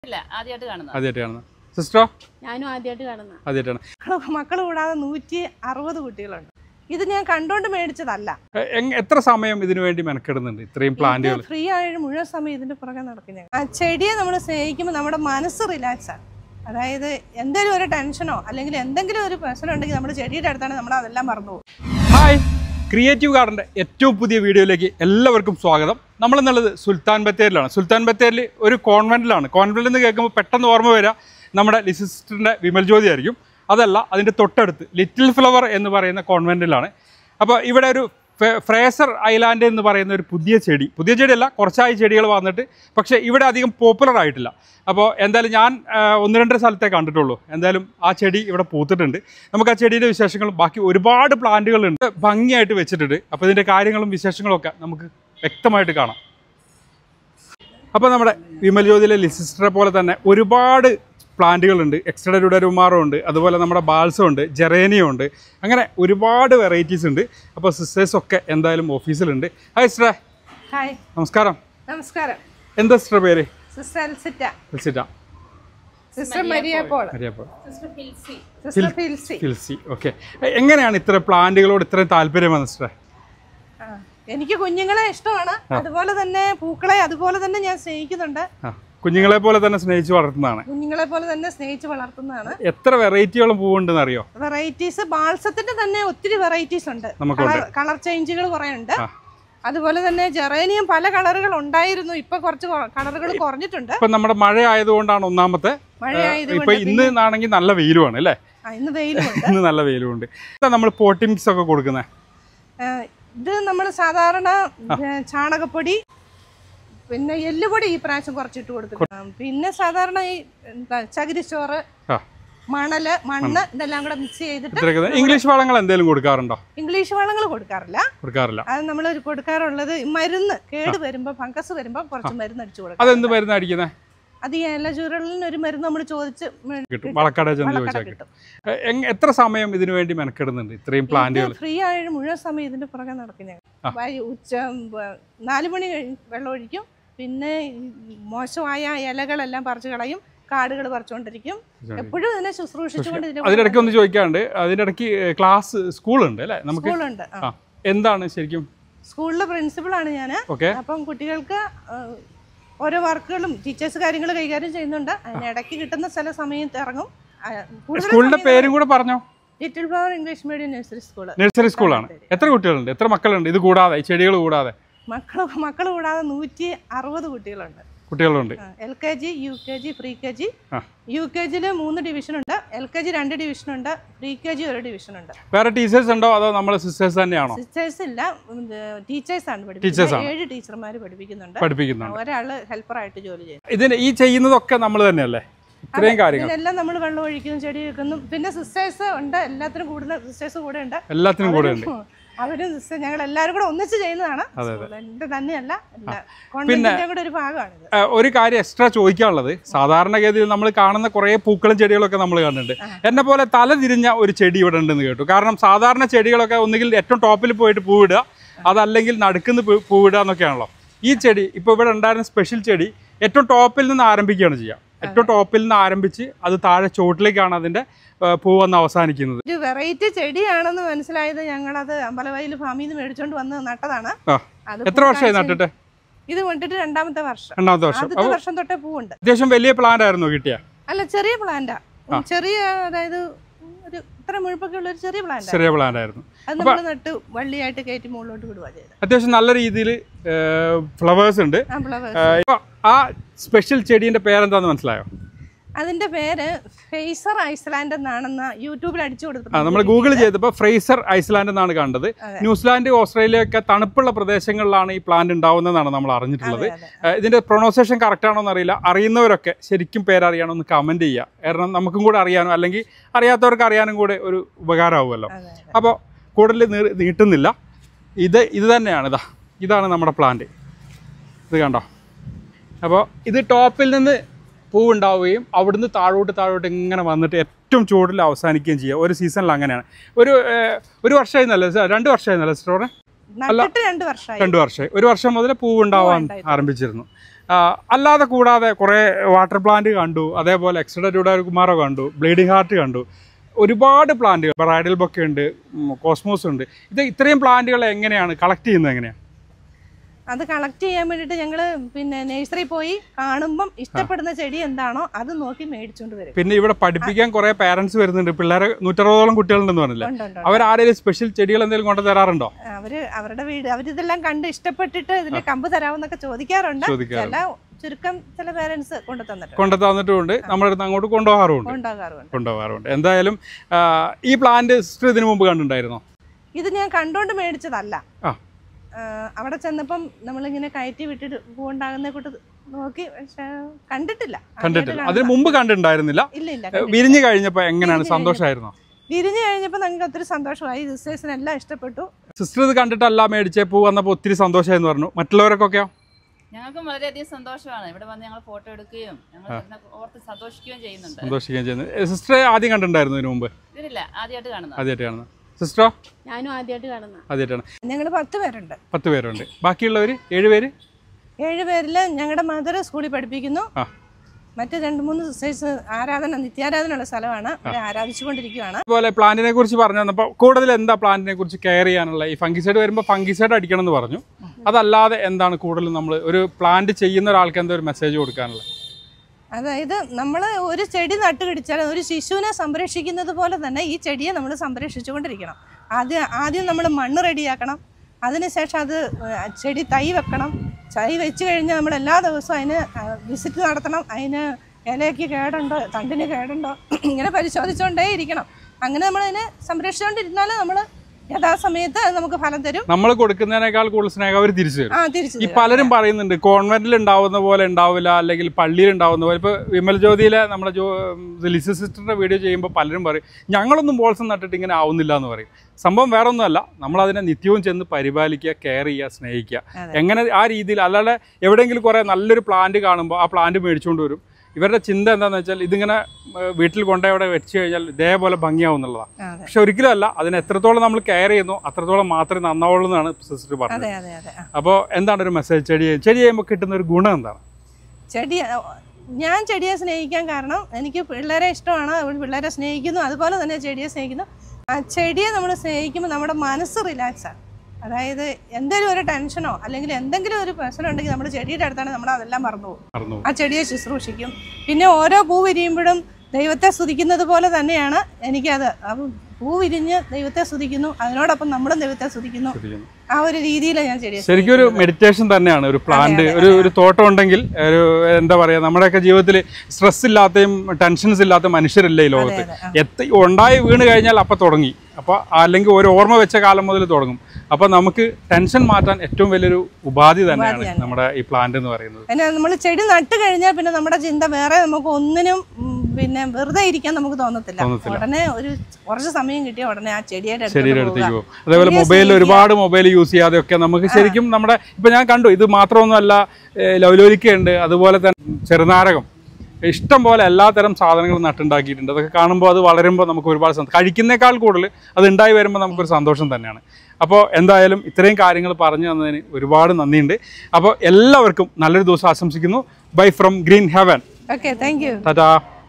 ഇല്ല ആദ്യമായിട്ട് കാണുന്നത് ആദ്യമായിട്ട് കാണുന്നത് സിസ്റ്ററോ ഞാനും ആദ്യമായിട്ട് കാണുന്ന ആദ്യമായിട്ടാണ് മക്കൾ കൂടാതെ നൂറ്റി അറുപത് കുട്ടികളുണ്ട് ഇത് ഞാൻ കണ്ടോണ്ട് മേടിച്ചതല്ല എ- എങ്- എത്ര സമയം ഇതിനു വേണ്ടി മെനക്കെടുന്നുണ്ട് ഇത്രയും പ്ലാന്റുകൾ ഫ്രീ ആയ മുഴുവൻ സമയം ഇതിന്റെ പുറകെ നടക്കും ഞങ്ങൾ ആ ചെടിയെ നമ്മൾ സ്നേഹിക്കുമ്പോൾ നമ്മുടെ മനസ്സ് റിലാക്സ് ആണ് അതായത് എന്തെങ്കിലും ഒരു ടെൻഷനോ അല്ലെങ്കിൽ എന്തെങ്കിലും ഒരു പ്രശ്നം ഉണ്ടെങ്കിൽ നമ്മൾ ചെടിയുടെ അടുത്താണ് നമ്മൾ അതെല്ലാം മറന്നു പോകും ഹായ് ക്രിയേറ്റീവ് ഗാർഡൻ്റെ ഏറ്റവും പുതിയ വീഡിയോയിലേക്ക് എല്ലാവർക്കും സ്വാഗതം നമ്മളെന്നുള്ളത് സുൽത്താൻ ബത്തേരിലാണ് സുൽത്താൻ ബത്തേരിൽ ഒരു കോൺവെൻറ്റിലാണ് കോൺവെൻറ്റിൽ നിന്ന് കേൾക്കുമ്പോൾ പെട്ടെന്ന് ഓർമ്മ വരിക നമ്മുടെ ലിസിസ്റ്ററിൻ്റെ വിമൽ ജ്യോതി ആയിരിക്കും അതല്ല അതിൻ്റെ തൊട്ടടുത്ത് ലിറ്റിൽ ഫ്ലവർ എന്ന് പറയുന്ന കോൺവെൻറ്റിലാണ് അപ്പോൾ ഇവിടെ ഒരു ഫെ- ഫ്രേസർ ഐലാൻഡ് എന്ന് പറയുന്ന ഒരു പുതിയ ചെടി പുതിയ ചെടിയല്ല കുറച്ചായി ചെടികൾ വന്നിട്ട് പക്ഷേ ഇവിടെ അധികം പോപ്പുലർ ആയിട്ടില്ല അപ്പോൾ എന്തായാലും ഞാൻ ആ, ഒന്ന് രണ്ട് സ്ഥലത്തേ കണ്ടിട്ടുള്ളൂ എന്തായാലും ആ ചെടി ഇവിടെ പൂത്തിട്ടുണ്ട് നമുക്ക് ആ ചെടിയുടെ വിശേഷങ്ങളും ബാക്കി ഒരുപാട് പ്ലാന്റുകളുണ്ട് ഭംഗിയായിട്ട് വെച്ചിട്ടുണ്ട് അപ്പോൾ ഇതിൻ്റെ കാര്യങ്ങളും വിശേഷങ്ങളും ഒക്കെ നമുക്ക് വ്യക്തമായിട്ട് കാണാം അപ്പോൾ നമ്മുടെ വിമൽ ജ്യോതിയിലെ ലിസിസ്റ്ററെ പോലെ തന്നെ ഒരുപാട് പ്ലാന്റുകളുണ്ട് എക്സ്ട്രഡുഡരുമാറും ഉണ്ട് അതുപോലെ നമ്മുടെ ബാൽസം ഉണ്ട് ജെറേനിയം ഉണ്ട് അങ്ങനെ ഒരുപാട് വെറൈറ്റീസ് ഉണ്ട് അപ്പോൾ സിസ്റ്റേഴ്സ് ഒക്കെ എന്തായാലും ഓഫീസിലുണ്ട് ഹായ് സിസ്റ്ററെ ഹായ് നമസ്കാരം നമസ്കാരം എന്താ സിസ്റ്റർ പേര് സിസ്റ്റർ എൽസിറ്റ വിളിച്ചിട്ടാ സിസ്റ്റർ മരിയ പോൾ അറിയാപ്പോൾ സിസ്റ്റർ ഫിൽസി ഫിൽസി ഓക്കെ എങ്ങനെയാണ് ഇത്ര പ്ലാന്റുകളോട് ഇത്രയും താല്പര്യം വന്നത് സിസ്റ്ററെ ആ, എനിക്ക് കുഞ്ഞുങ്ങളെ ഇഷ്ടമാണ് അതുപോലെ തന്നെ പൂക്കളെ അതുപോലെ തന്നെ ഞാൻ സ്നേഹിക്കുന്നുണ്ട് ആ കുഞ്ഞുങ്ങളെ പോലെ തന്നെ സ്നേഹിച്ച് വളർത്തുന്നതാണ് കുഞ്ഞുങ്ങളെ പോലെ തന്നെ സ്നേഹിച്ച് വളർത്തുന്നതാണ് എത്ര വെറൈറ്റിയോളം പൂവുണ്ടെന്ന് അറിയോ വെറൈറ്റീസ് ബാൾസത്തിന്റെ തന്നെ ഒത്തിരി വെറൈറ്റീസ് ഉണ്ട് നമുക്കുണ്ട്. കളർ കളർ ചേഞ്ചുകൾ കുറെ ഉണ്ട് ആ. അതുപോലെ തന്നെ ജെറേനിയം പല കളറുകൾ ഉണ്ടായിരുന്നു ഇപ്പൊ കുറച്ച് കളറുകൾ കുറഞ്ഞിട്ടുണ്ട് ഇപ്പൊ നമ്മുടെ മഴ ആയതുകൊണ്ടാണ് ഒന്നാമത്തെ മഴയായതുകൊണ്ട് ഇപ്പൊ ഇന്ന് ആണെങ്കിൽ നല്ല വെയിലുമാണ് അല്ലേ ആ, ഇന്ന് വെയിലുമുണ്ട് ഇന്ന് നല്ല വെയിലുമുണ്ട് ഇതാ നമ്മൾ പോട്ടിംഗ്സ് ഒക്കെ കൊടുക്കുന്നത് ആ, ഇത് നമ്മൾ സാധാരണ ഏ, ചാണകപ്പൊടി പിന്നെ എല്ലുപൊടി ഈ പ്രാവശ്യം കുറച്ചിട്ട് കൊടുക്കും ആ, പിന്നെ സാധാരണ ഈ എന്താ ചകിരിച്ചോറ് ആ മണല് മണ്ണ് ഇതെല്ലാം കൂടെ മിക്സ് ചെയ്തിട്ട് ഇത്രയൊക്കെ ഇംഗ്ലീഷ് വളങ്ങൾ എന്തെങ്കിലും കൊടുക്കാറുണ്ടോ ഇംഗ്ലീഷ് വളങ്ങൾ കൊടുക്കാറില്ല കൊടുക്കാറില്ല അത് നമ്മൾ കൊടുക്കാറുള്ളത് മരുന്ന് കേട് വരുമ്പോൾ ഫംഗസ് വരുമ്പോൾ കുറച്ച് മരുന്ന് അടിച്ചു കൊടുക്കും അതെന്ത് മരുന്ന് അടിക്കുന്നത് അത് ഈ ഇല ചുരുളിന് ഒരു മരുന്ന് നമ്മൾ ചോദിച്ച് മേ- കിട്ടും വളക്കട ചെന്ന് വളക്കട ചോദിച്ചാൽ കിട്ടും കിട്ടും എ- എങ്- എത്ര സമയം ഇതിനു വേണ്ടി മെനക്കെടുന്നുണ്ട് ഇത്രയും പ്ലാന്റുകൾ ഫ്രീ ആയ മുഴുവൻ സമയം ഇതിന്റെ പുറകെ നടക്കും ഞങ്ങൾ വൈ- ഉച്ച വ- നാല് മണി കഴിഞ്ഞ് വെള്ളം ഒഴിക്കും പിന്നെ ഈ മോശമായ ഇലകളെല്ലാം പറിച്ചു കളയും കാടുകൾ പറിച്ചുകൊണ്ടിരിക്കും എപ്പോഴും ഇതിനെ ശുശ്രൂഷിച്ചുകൊണ്ട് ഇതിന്റെ അതിനിടയ്ക്ക് ഒന്ന് ചോദിക്കാണ്ട് അതിൻ്റെ ഇടയ്ക്ക് ക്ലാസ് സ്കൂളുണ്ട് അല്ലേ നമുക്ക് സ്കൂളുണ്ട് ആ. ആ എന്താണ് ശരിക്കും സ്കൂളിലെ പ്രിൻസിപ്പളാണ് ഞാൻ ഓക്കെ അപ്പം കുട്ടികൾക്ക് ആ, ഓരോ വർക്കുകളും ടീച്ചേഴ്സ് കാര്യങ്ങൾ കൈകാര്യം ചെയ്യുന്നുണ്ട് അതിനിടയ്ക്ക് കിട്ടുന്ന ചില സമയത്ത് ഇറങ്ങും ആ, കൂടുതൽ സ്കൂളിന്റെ സമയം പേരും കൂടെ പറഞ്ഞോ little flower English medium nursery school nursery സ്കൂളാണ് എത്ര കുട്ടികളുണ്ട് എത്ര മക്കളുണ്ട് ഇത് കൂടാതെ ഈ ചെടികൾ കൂടാതെ മക്കൾ മക്കൾ കൂടാതെ നൂറ്റി അറുപത് കുട്ടികളുണ്ട് കുട്ടികളുണ്ട് L K G U K G pre K G ആ. യു കെ ജിയിൽ മൂന്ന് ഡിവിഷനുണ്ട് എൽ കെ ജി രണ്ട് ഡിവിഷനുണ്ട് പ്രീ കെ ജി ഒരു ഡിവിഷനുണ്ട് വേറെ ടീച്ചേഴ്സ് ഉണ്ടോ അതോ നമ്മൾ സിസ്റ്റേഴ്സ് തന്നെയാണോ സിസ്റ്റേഴ്സ് ഇല്ല ടീച്ചേഴ്സാണ് Teachers പഠിപ്പിക്കുന്നത് ആണ്. ഏഴ് ടീച്ചർമാർ പഠിപ്പിക്കുന്നുണ്ട് പഠിപ്പിക്കുന്നുണ്ട് ഒരാള് ഹെൽപ്പറായിട്ട് ജോലി ചെയ്യുന്നു ഇതിന് ഈ ചെയ്യുന്നതൊക്കെ നമ്മൾ തന്നെയല്ലേ ഇത്രയും കാര്യങ്ങൾ ഇതിനെല്ലാം നമ്മൾ വെള്ളം ഒഴിക്കുന്നു ചെടി വെക്കുന്നു പിന്നെ സിസ്റ്റേഴ്സ് ഉണ്ട് എല്ലാത്തിനും കൂടുതൽ സിസ്റ്റേഴ്സ് കൂടെ ഉണ്ട് എല്ലാത്തിനും കൂടെ ഉണ്ട് അവരും സിസ്റ്റർ ഞങ്ങൾ എല്ലാവരും കൂടെ ഒന്നിച്ച് ചെയ്യുന്നതാണ് അതെ, എന്റെ തന്നെയല്ല കോൺവെന്റിന്റെ കൂടെ ഒരു ഭാഗമാണിത് ആ, ഒരു കാര്യം എക്സ്ട്രാ ചോദിക്കാനുള്ളത് സാധാരണഗതിയിൽ നമ്മൾ കാണുന്ന കുറേ പൂക്കളും ചെടികളൊക്കെ നമ്മൾ കാണുന്നുണ്ട് എന്നെ പോലെ തല തിരിഞ്ഞ ഒരു ചെടി ഇവിടെ ഉണ്ടെന്ന് കേട്ടു കാരണം സാധാരണ ചെടികളൊക്കെ ഒന്നുകിൽ ഏറ്റവും ടോപ്പിൽ പോയിട്ട് പൂവിടുക അതല്ലെങ്കിൽ നടുക്കുന്ന് പൂ- പൂവിടുക എന്നൊക്കെയാണല്ലോ ഈ ചെടി ഇപ്പോൾ ഇവിടെ ഉണ്ടായിരുന്ന സ്പെഷ്യൽ ചെടി ഏറ്റവും ടോപ്പിൽ നിന്ന് ആരംഭിക്കുകയാണ് ചെയ്യുക ഏറ്റവും ടോപ്പിൽ നിന്ന് ആരംഭിച്ച് അത് താഴെ ചോട്ടിലേക്കാണ് അതിൻ്റെ ആ, പൂ വന്ന് അവസാനിക്കുന്നത് ഒരു വെറൈറ്റി ചെടിയാണെന്ന് മനസ്സിലായത് ഞങ്ങളത് അമ്പലവയൽ ഫാമിൽ നിന്ന് മേടിച്ചോണ്ട് വന്ന് നട്ടതാണ് ആ അത് എത്ര വർഷമായി പൂക്കാഴ്ച- നട്ടിട്ട് ഇത് കൊണ്ടിട്ട് രണ്ടാമത്തെ വർഷം രണ്ടാമത്തെ വർഷം ആദ്യത്തെ അപ്പോൾ വർഷം തൊട്ടേ പൂവുണ്ട് അത്യാവശ്യം വലിയ പ്ലാന്റ് ആയിരുന്നു കിട്ടിയ അല്ല ചെറിയ പ്ലാന്റാ ചെറിയ അതായത് ഒരു ഇത്ര മുഴുപ്പൊക്കെ ഉള്ള ഒരു ചെറിയ പ്ലാന്റ് ചെറിയ പ്ലാന്റ് ആയിരുന്നു അത് നമ്മൾ നട്ട് വള്ളിയായിട്ട് കയറ്റി മുകളിലോട്ട് വിടുക ചെയ്തത് അത്യാവശ്യം നല്ല രീതിയിൽ ഫ്ലവേഴ്സ് ഉണ്ട് ആ ഫ്ലവേഴ്സ് ആ, ഇപ്പൊ ആ സ്പെഷ്യൽ ചെടീന്റെ പേരെന്താന്ന് മനസ്സിലായോ അതിന്റെ പേര് ഫേസർ ഐസ്ലാൻഡ് എന്നാണെന്ന് യൂട്യൂബിൽ അടിച്ചു ആ കൊടുത്തു നമ്മൾ ഗൂഗിൾ ചെയ്തപ്പോൾ ഫ്രേസർ ഐസ്ലാൻഡ് എന്നാണ് കണ്ടത് ന്യൂസിലാൻഡ് ഓസ്ട്രേലിയ ഒക്കെ തണുപ്പുള്ള പ്രദേശങ്ങളിലാണ് ഈ പ്ലാന്റ് ഉണ്ടാവുന്നതെന്നാണ് നമ്മൾ അറിഞ്ഞിട്ടുള്ളത് ആ, ഇതിന്റെ പ്രൊണൗൺസിയേഷൻ കറക്റ്റ് ആണോ എന്നറിയില്ല അറിയുന്നവരൊക്കെ ശരിക്കും പേരറിയണം ഒന്ന് കമന്റ് ചെയ്യുക കാരണം നമുക്കും കൂടെ അറിയാനും അല്ലെങ്കിൽ അറിയാത്തവർക്ക് അറിയാനും കൂടെ ഒരു ഉപകാരമാവുമല്ലോ അതെ, അപ്പോൾ കൂടുതൽ നീ- നീട്ടുന്നില്ല ഇത് ഇത് തന്നെയാണ് ഇതാ ഇതാണ് നമ്മുടെ പ്ലാന്റ് ഇത് കണ്ടോ അപ്പോൾ ഇത് ടോപ്പിൽ നിന്ന് പൂവുണ്ടാവുകയും അവിടുന്ന് താഴോട്ട് താഴോട്ട് ഇങ്ങനെ വന്നിട്ട് ഏറ്റവും ചൂടിൽ അവസാനിക്കുകയും ചെയ്യുക ഒരു സീസണിൽ അങ്ങനെയാണ് ഒരു ഏഹ്, ഒരു വർഷമായി നല്ല രണ്ട് വർഷമായി നല്ല സ്റ്റോറെ നട്ടിട്ട് രണ്ട് വർഷമായി രണ്ട് വർഷമായി ഒരു വർഷം മുതൽ പൂവുണ്ടാവാൻ ആരംഭിച്ചിരുന്നു ആ, അല്ലാതെ കൂടാതെ കുറേ വാട്ടർ പ്ലാന്റ് കണ്ടു അതേപോലെ എക്സഡ കുമാറോ കണ്ടു ബ്ലീഡിംഗ് ഹാർട്ട് കണ്ടു ഒരുപാട് പ്ലാന്റുകൾ ബ്രൈഡൽ ബൊക്കെ ഉണ്ട് കോസ്മോസ് ഉണ്ട് ഇത് ഇത്രയും പ്ലാന്റുകൾ എങ്ങനെയാണ് കളക്ട് ചെയ്യുന്നത് എങ്ങനെയാണ് അത് കളക്ട് ചെയ്യാൻ വേണ്ടിയിട്ട് ഞങ്ങൾ പിന്നെ നഴ്സറി പോയി കാണുമ്പം ഇഷ്ടപ്പെടുന്ന ചെടി എന്താണോ അത് നോക്കി മേടിച്ചുകൊണ്ട് വരും പിന്നെ ഇവിടെ പഠിപ്പിക്കാൻ കുറേ പാരന്റ്സ് വരുന്നുണ്ട് പിള്ളേരെ നൂറ്ററുപതോളം കുട്ടികളുണ്ടെന്ന് പറഞ്ഞില്ലേ ഉണ്ട് ഉണ്ട് അവർ ആരെങ്കിലും സ്പെഷ്യൽ ചെടികൾ എന്തെങ്കിലും കൊണ്ട് തരാറുണ്ടോ അവര് അവരുടെ വീട് അവരിതെല്ലാം കണ്ട് ഇഷ്ടപ്പെട്ടിട്ട് ഇതിന്റെ കമ്പ് തരാമെന്നൊക്കെ ചോദിക്കാറുണ്ട് ചോദിക്കാറുണ്ട് ചില ചുരുക്കം ചില പേരൻസ് കൊണ്ടു തന്നിട്ടുണ്ട് കൊണ്ടു തന്നിട്ടുമുണ്ട് നമ്മുടെ അടുത്ത് അങ്ങോട്ട് കൊണ്ടുപോകാറുമുണ്ട് ഉണ്ടാകാറുണ്ട് കൊണ്ടുപോകാറുണ്ട് എന്തായാലും ആ, ഈ പ്ലാന്റ് സിസ്റ്റർ ഇതിനു മുമ്പ് കണ്ടിട്ടുണ്ടായിരുന്നോ ഇത് ഞാൻ കണ്ടോണ്ട് മേടിച്ചതല്ല ആ. ആ, അവിടെ ചെന്നപ്പം നമ്മളിങ്ങനെ കയറ്റി വിട്ടിട്ട് പൂവുണ്ടാകുന്ന കൂട്ട് നോക്കി പക്ഷെ കണ്ടിട്ടില്ല ആദ്യമായിട്ട് കണ്ടിട്ടില്ല കാണുന്നതാ. അതിന് മുമ്പ് കണ്ടിട്ടുണ്ടായിരുന്നില്ല ഇല്ല ഇല്ല ഏ, കണ്ടിട്ടില്ല. വിരിഞ്ഞു കഴിഞ്ഞപ്പോൾ എങ്ങനെയാണ് വിരിഞ്ഞ് സന്തോഷമായിരുന്നോ വിരിഞ്ഞു കഴിഞ്ഞപ്പോൾ ഞങ്ങൾക്ക് ഒത്തിരി സന്തോഷമായി സിസ്റ്റേഴ്സിന് എല്ലാം ഇഷ്ടപ്പെട്ടു സിസ്റ്റർ ഇത് കണ്ടിട്ടല്ല മേടിച്ചേ പൂ വന്നപ്പോൾ ഒത്തിരി സന്തോഷമായെന്ന് പറഞ്ഞു മറ്റുള്ളവർക്കൊക്കെയോ ഞങ്ങൾക്കും വളരെയധികം സന്തോഷമാണ് ഇവിടെ വന്ന് ഞങ്ങൾ ഫോട്ടോ എടുക്കുകയും ഞങ്ങൾ ഇതിനെ ഓർത്ത് സന്തോഷിക്കുകയും ചെയ്യുന്നുണ്ട് സന്തോഷിക്കുകയും ചെയ്യുന്നത് സിസ്റ്റർ ആദ്യം കണ്ടിട്ടുണ്ടായിരുന്നു ഇതിനു മുമ്പ് ഇതിലില്ല ആദ്യമായിട്ട് കാണുന്നത് ആദ്യമായിട്ട് കാണുന്നത് സിസ്റ്ററോ ഞാനും ആദ്യമായിട്ട് കാണുന്ന ആദ്യമായിട്ടാണ് ഞങ്ങൾ പത്ത് പേരുണ്ട് പത്ത് പേരുണ്ട് ബാക്കിയുള്ളവർ ഏഴ് പേര് ഏഴ് പേരിൽ ഞങ്ങളുടെ മദർ സ്കൂളിൽ പഠിപ്പിക്കുന്നു ആ. മറ്റ് രണ്ട് മൂന്ന് സിസ്റ്റേഴ്സ് ആരാധന നിത്യാരാധനയുള്ള സ്ഥലമാണ് അവിടെ ആരാധിച്ചുകൊണ്ടിരിക്കുകയാണ് അതുപോലെ പ്ലാന്റിനെ കുറിച്ച് പറഞ്ഞു തന്നപ്പോൾ കൂടുതൽ എന്താ പ്ലാന്റിനെ കുറിച്ച് കെയർ ചെയ്യാനുള്ള ഈ ഫംഗിസൈഡ് വരുമ്പോൾ ഫംഗിസൈഡ് അടിക്കണം എന്ന് പറഞ്ഞു അതല്ലാതെ എന്താണ് കൂടുതൽ നമ്മൾ ഒരു പ്ലാന്റ് ചെയ്യുന്ന ഒരാൾക്ക് എന്താ ഒരു മെസ്സേജ് കൊടുക്കാനുള്ളത് അതായത് നമ്മൾ ഒരു ചെടി നട്ടുപിടിച്ചാൽ ഒരു ശിശുവിനെ സംരക്ഷിക്കുന്നത് പോലെ തന്നെ ഈ ചെടിയെ നമ്മൾ സംരക്ഷിച്ചുകൊണ്ടിരിക്കണം ആദ്യം ആദ്യം നമ്മൾ മണ്ണ് റെഡിയാക്കണം അതിനുശേഷം അത് ആ, ചെടി തൈ വെക്കണം തൈ വെച്ച് കഴിഞ്ഞാൽ നമ്മൾ എല്ലാ ദിവസവും അതിന് വിസിറ്റ് നടത്തണം അതിന് ഇലയ്ക്ക് കേടുണ്ടോ തണ്ടിന് കേടുണ്ടോ ഇങ്ങനെ പരിശോധിച്ചുകൊണ്ടേ ഇരിക്കണം അങ്ങനെ നമ്മളതിനെ സംരക്ഷിച്ചുകൊണ്ടിരുന്നാൽ നമ്മൾ യഥാസമയത്ത് അത് നമുക്ക് ഫലം തരും നമ്മൾ കൊടുക്കുന്നതിനേക്കാൾ കൂടുതൽ സ്നേഹം അവർ തിരിച്ചു തരും ആ തിരിച്ചു ഈ തരും. പലരും പറയുന്നുണ്ട് കോൺവെന്റിൽ ഉണ്ടാവുന്ന പോലെ ഉണ്ടാവില്ല അല്ലെങ്കിൽ പള്ളിയിൽ ഉണ്ടാവുന്ന പോലെ ഇപ്പോൾ വിമൽ ജ്യോതിയിലെ നമ്മുടെ ജോ ലിസി സിസ്റ്ററിന്റെ വീഡിയോ ചെയ്യുമ്പോൾ പലരും പറയും ഞങ്ങളൊന്നും ബോൾസം നട്ടിട്ട് ഇങ്ങനെ ആവുന്നില്ല എന്ന് പറയും സംഭവം വേറെ ഒന്നുമല്ല നമ്മൾ അതിനെ നിത്യവും ചെന്ന് പരിപാലിക്കുക കെയർ ചെയ്യുക സ്നേഹിക്കുക അതെ. എങ്ങനെ ആ രീതിയിൽ അല്ലാതെ എവിടെയെങ്കിലും കുറേ നല്ലൊരു പ്ലാന്റ് കാണുമ്പോൾ ആ പ്ലാന്റ് മേടിച്ചുകൊണ്ട് വരും ഇവരുടെ ചിന്ത എന്താണെന്ന് വെച്ചാൽ ഇതിങ്ങനെ ഏർ, വീട്ടിൽ കൊണ്ടുപോയി അവിടെ വെച്ച് കഴിഞ്ഞാൽ ഇതേപോലെ ഭംഗിയാവും എന്നുള്ളതാണ് അതെ പക്ഷെ ഒരിക്കലും അല്ല അതിന് എത്രത്തോളം നമ്മൾ കെയർ ചെയ്യുന്നു അത്രത്തോളം മാത്രമേ നന്നാവുള്ളൂ എന്നാണ് സിസ്റ്റർ പറഞ്ഞത് അതെ അതെ അതെ ആ. അപ്പോൾ എന്താണ് ഒരു മെസ്സേജ് ചെടി ചെടി ചെയ്യുമ്പോൾ കിട്ടുന്ന ഒരു ഗുണം എന്താണ് ചെടി ഞാൻ ചെടിയെ സ്നേഹിക്കാൻ കാരണം എനിക്ക് പിള്ളേരെ ഇഷ്ടമാണ് അതുകൊണ്ട് പിള്ളേരെ സ്നേഹിക്കുന്നു അതുപോലെ തന്നെ ചെടിയെ സ്നേഹിക്കുന്നു ആ ചെടിയെ നമ്മൾ സ്നേഹിക്കുമ്പോൾ നമ്മുടെ മനസ്സ് റിലാക്സാണ് അതായത് എന്തെങ്കിലും ഒരു ടെൻഷനോ അല്ലെങ്കിൽ എന്തെങ്കിലും ഒരു പ്രശ്നം ഉണ്ടെങ്കിൽ നമ്മൾ ചെടിയുടെ അടുത്താണ് നമ്മൾ അതെല്ലാം മറന്നു പോകും മറന്നു ആ ചെടിയെ ശുശ്രൂഷിക്കും പിന്നെ ഓരോ പൂ വിരിയുമ്പോഴും ദൈവത്തെ സ്തുതിക്കുന്നത് പോലെ തന്നെയാണ് എനിക്കത് അപ്പം പൂ വിരിഞ്ഞ് ദൈവത്തെ സ്തുതിക്കുന്നു അതിനോടൊപ്പം നമ്മളും ദൈവത്തെ സ്തുതിക്കുന്നു ശ്രദ്ധിക്കുന്നു. ആ ഒരു രീതിയിലാണ് ഞാൻ ചെടിയെ ശരിക്കും ഒരു മെഡിറ്റേഷൻ തന്നെയാണ് ഒരു പ്ലാന്റ് ഒരു ഒരു തോട്ടം ഉണ്ടെങ്കിൽ ഒരു എന്താ പറയുക നമ്മുടെയൊക്കെ ജീവിതത്തിൽ സ്ട്രെസ് ഇല്ലാത്തയും ടെൻഷൻസ് ഇല്ലാത്ത മനുഷ്യരില്ല ഈ ലോകത്ത് അതെ, ആ. എത്തി ഉണ്ടായി വീണ് കഴിഞ്ഞാൽ അപ്പം തുടങ്ങി അപ്പോൾ അല്ലെങ്കിൽ ഒരു ഓർമ്മ വെച്ച കാലം മുതൽ തുടങ്ങും അപ്പോൾ നമുക്ക് ടെൻഷൻ മാറ്റാൻ ഏറ്റവും വലിയൊരു ഉപാധി തന്നെയാണ് ഉപാധി തന്നെ. നമ്മുടെ ഈ പ്ലാന്റ് എന്ന് പറയുന്നത് പിന്നെ നമ്മൾ ചെടി നട്ട് കഴിഞ്ഞാൽ പിന്നെ നമ്മുടെ ചിന്ത വേറെ നമുക്ക് ഒന്നിനും ഉം, പിന്നെ വെറുതെ ഇരിക്കാൻ നമുക്ക് തോന്നത്തില്ല തോന്നത്തില്ല. ഉടനെ ഒരു കുറച്ച് സമയം കിട്ടിയ ഉടനെ ആ ചെടിയുടെ ശരീരം അടുത്ത് അടുത്തേക്ക് പോകും അതേപോലെ ചെടിയെ മൊബൈലിൽ സ്നേഹിക്കുക. ഒരുപാട് മൊബൈൽ യൂസ് ചെയ്യാതെ ഒക്കെ നമുക്ക് ശരിക്കും നമ്മുടെ ഇപ്പൊ ഞാൻ കണ്ടു ഇത് മാത്രമൊന്നുമല്ല ഏഹ് ലൗലോലിക്കയുണ്ട് അതുപോലെ തന്നെ ചെറുനാരകം ഇഷ്ടം പോലെ എല്ലാത്തരം സാധനങ്ങളും നട്ടുണ്ടാക്കിയിട്ടുണ്ട് അതൊക്കെ കാണുമ്പോൾ അത് വളരുമ്പോൾ നമുക്ക് ഒരുപാട് സന്തോഷം കഴിക്കുന്നേക്കാൾ കൂടുതൽ അത് ഉണ്ടായി വരുമ്പോൾ നമുക്കൊരു സന്തോഷം തന്നെയാണ് അപ്പോൾ എന്തായാലും ഇത്രയും കാര്യങ്ങൾ പറഞ്ഞു തന്നതിന് ഒരുപാട് നന്ദിയുണ്ട് അപ്പോൾ എല്ലാവർക്കും നല്ലൊരു ദിവസം ആശംസിക്കുന്നു bye from green heaven okay thank you Tata